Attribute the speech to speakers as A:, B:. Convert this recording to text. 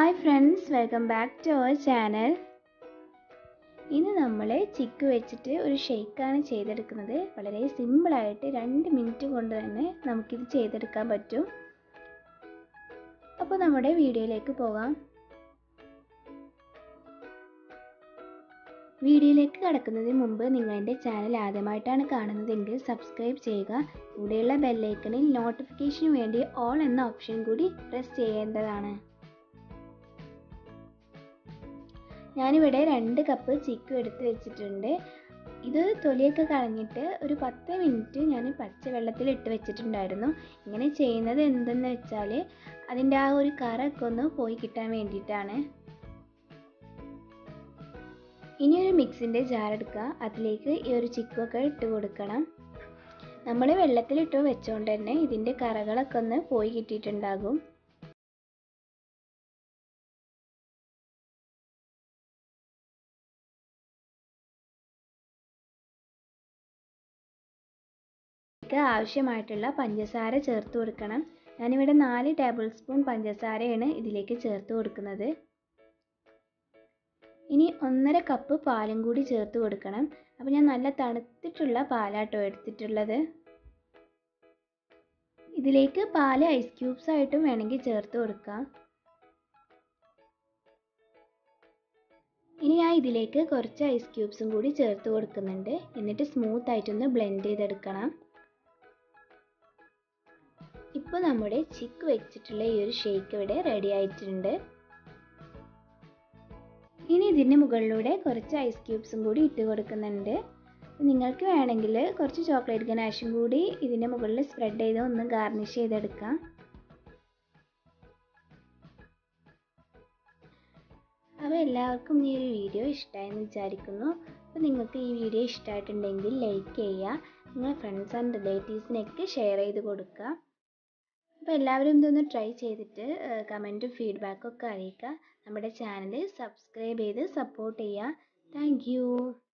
A: hi friends welcome back to our channel ഇന്ന് നമ്മൾ ചിക്കു വെച്ചിട്ട് ഒരു ഷെയ്ക്കാണ് ചെയ്തെടുക്കുന്നത് വളരെ സിമ്പിളായിട്ട് രണ്ട് മിനിറ്റ് കൊണ്ട് തന്നെ നമുക്കിത് ചെയ്തെടുക്കാൻ പറ്റും അപ്പോൾ നമ്മുടെ വീഡിയോയിലേക്ക് പോകാം വീഡിയോയിലേക്ക് കടക്കുന്നതിന് മുമ്പ് നിങ്ങൾ എൻ്റെ ചാനൽ ആദ്യമായിട്ടാണ് കാണുന്നതെങ്കിൽ സബ്സ്ക്രൈബ് ചെയ്യുക കൂടെയുള്ള ബെല്ലൈക്കണിൽ നോട്ടിഫിക്കേഷന് വേണ്ടി ഓൾ എന്ന ഓപ്ഷൻ കൂടി പ്രസ് ചെയ്യേണ്ടതാണ് ഞാനിവിടെ രണ്ട് കപ്പ് ചിക്കു എടുത്ത് വെച്ചിട്ടുണ്ട് ഇത് തൊലിയൊക്കെ കളഞ്ഞിട്ട് ഒരു പത്ത് മിനിറ്റ് ഞാൻ പച്ചവെള്ളത്തിൽ ഇട്ട് വെച്ചിട്ടുണ്ടായിരുന്നു ഇങ്ങനെ ചെയ്യുന്നത് എന്തെന്ന് വെച്ചാൽ അതിൻ്റെ ആ ഒരു കറൊക്കെ ഒന്ന് പോയി കിട്ടാൻ വേണ്ടിയിട്ടാണ് ഇനി ഒരു മിക്സിൻ്റെ ജാർ എടുക്കുക അതിലേക്ക് ഈ ഒരു ചിക്കൊക്കെ ഇട്ട് കൊടുക്കണം നമ്മൾ വെള്ളത്തിലിട്ട് വെച്ചുകൊണ്ട് തന്നെ ഇതിൻ്റെ കറകളൊക്കെ ഒന്ന് പോയി കിട്ടിയിട്ടുണ്ടാകും ആവശ്യമായിട്ടുള്ള പഞ്ചസാര ചേർത്ത് കൊടുക്കണം ഞാനിവിടെ നാല് ടേബിൾ സ്പൂൺ പഞ്ചസാരയാണ് ഇതിലേക്ക് ചേർത്ത് കൊടുക്കുന്നത് ഇനി ഒന്നര കപ്പ് പാലും കൂടി ചേർത്ത് കൊടുക്കണം അപ്പോൾ ഞാൻ നല്ല തണുത്തിട്ടുള്ള പാലാട്ടോ എടുത്തിട്ടുള്ളത് ഇതിലേക്ക് പാല് ഐസ് ക്യൂബ്സ് ആയിട്ടും വേണമെങ്കിൽ ചേർത്ത് കൊടുക്കാം ഇനി ഞാൻ ഇതിലേക്ക് കുറച്ച് ഐസ് ക്യൂബ്സും കൂടി ചേർത്ത് കൊടുക്കുന്നുണ്ട് എന്നിട്ട് സ്മൂത്ത് ആയിട്ടൊന്ന് ബ്ലെൻഡ് ചെയ്തെടുക്കണം ഇപ്പോൾ നമ്മുടെ ചിക്ക് വെച്ചിട്ടുള്ള ഈ ഒരു ഷേക്ക് ഇവിടെ റെഡി ആയിട്ടുണ്ട് ഇനി ഇതിൻ്റെ മുകളിലൂടെ കുറച്ച് ഐസ് ക്യൂബ്സും കൂടി ഇട്ട് കൊടുക്കുന്നുണ്ട് നിങ്ങൾക്ക് വേണമെങ്കിൽ കുറച്ച് ചോക്ലേറ്റ് ഗനാഷും കൂടി ഇതിൻ്റെ മുകളിൽ സ്പ്രെഡ് ചെയ്ത് ഒന്ന് ഗാർണിഷ് ചെയ്തെടുക്കാം അപ്പോൾ എല്ലാവർക്കും ഈ ഒരു വീഡിയോ ഇഷ്ടമായെന്ന് വിചാരിക്കുന്നു അപ്പോൾ നിങ്ങൾക്ക് ഈ വീഡിയോ ഇഷ്ടമായിട്ടുണ്ടെങ്കിൽ ലൈക്ക് ചെയ്യുക നിങ്ങളുടെ ഫ്രണ്ട്സ് ആൻഡ് റിലേറ്റീവ്സിനൊക്കെ ഷെയർ ചെയ്ത് കൊടുക്കുക അപ്പോൾ എല്ലാവരും ഇതൊന്ന് ട്രൈ ചെയ്തിട്ട് കമൻറ്റും ഫീഡ്ബാക്കും ഒക്കെ അറിയിക്കുക നമ്മുടെ ചാനൽ സബ്സ്ക്രൈബ് ചെയ്ത് സപ്പോർട്ട് ചെയ്യുക താങ്ക്